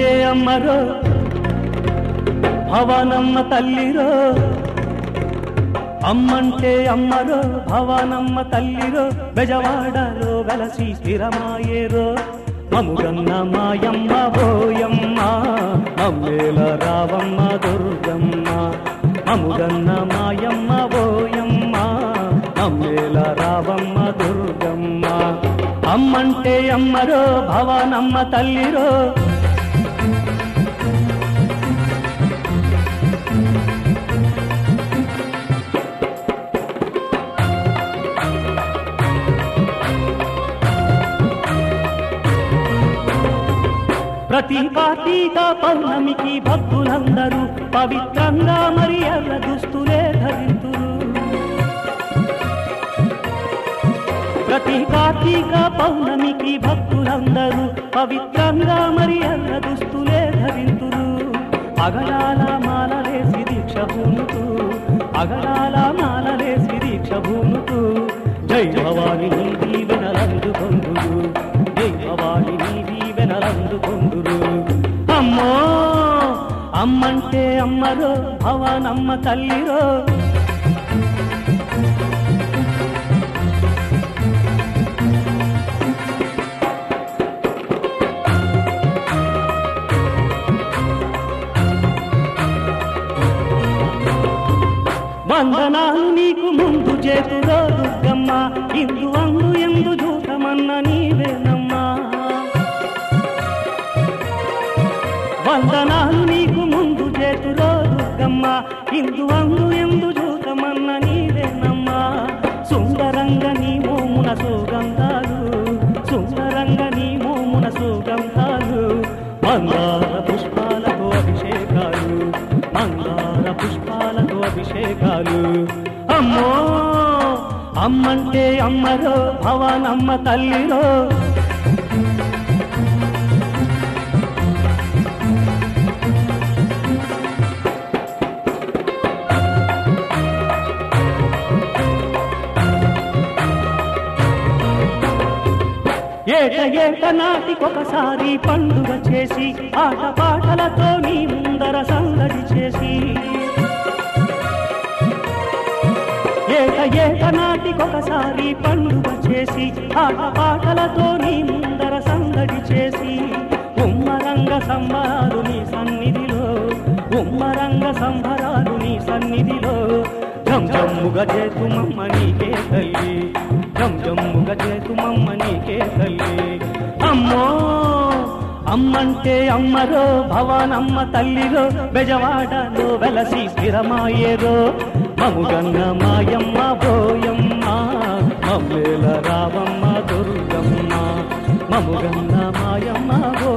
అమ్మంటే అమ్మరో భవనమ్మ తల్లిరో అమ్మంటే అమ్మరో భవనమ్మ తల్లిరో బెజవాడలో వెలసి స్థిరమాయేరో మముగన్న మాయమ్మ పోయమ్మ మమ్మేల రావమ్మ దుర్గమ్మ మముగన్న మాయమ్మ పోయమ్మ మమ్మేల రావమ్మ దుర్గమ్మ అమ్మంటే అమ్మరో భవనమ్మ తల్లిరో ప్రతి కార్తీక పౌర్ణమికి భక్తులందరూ పవిత్రంగా మరి ఎర్ర దుస్తులే ధరింతురు ప్రతి కార్తీక పౌర్ణమికి భక్తులందరూ పవిత్రంగా మరి ఎర్ర దుస్తులే ధరింతురు అగడాల మాలలేసి దీక్ష భూముతూ అగడాల మాలలేసి దీక్ష భూముతూ జై భవాని నీ దీవెనలందుకొందురు జై భవాని నీ దీవెనలందుకొందురు అమ్మో అమ్మంటే అమ్మరో భవనమ్మ తల్లిరో వందనాలు నీకు ముందు చేతులో దుర్గమ్మ ఇందు అందు ఎందు జూతమన్న నీవేనమ్మా వందనాలు నీకు ముందు చేతులో దుర్గమ్మ ఇందు అందు ఎందు జూతమన్న నీవేనమ్మా సుందరంగ నీ మోమున సుగంధాలు సుందరంగ నీ మోమున సుగంధాలు మందార పుష్పాలతో అభిషేకాలు మందార పుష్పాలతో అభిషేకాలు అమ్మో అమ్మంటే అమ్మరో భవనమ్మ తల్లిరో ఏట ఏట నాటికొకసారి పండుగ చేసి ఆట పాటలతో నీ ముందర సందడి చేసి ఏట ఏట నాటికొకసారి పండుగ చేసి ఆట పాటలతో నీ ముందర సందడి చేసి ఉమ్మరంగ సంబరాలు నీ సన్నిధిలో ఉమ్మరంగ సంబరాలు నీ సన్నిధిలో జం జమ్ముగా చేతుమమ్మ నీకే తల్లి జం జమ్ముగా చేతుమమ్మ నీకే తల్లి అమ్మో అమ్మంటే అమ్మరో భవనమ్మ తల్లిరో బెజవాడలో వెలసి స్థిరమాయేరో మముగన్న మాయమ్మ పోయమ్మ మమ్మేల రావమ్మ దుర్గమ్మ మముగన్న మాయమ్మ పో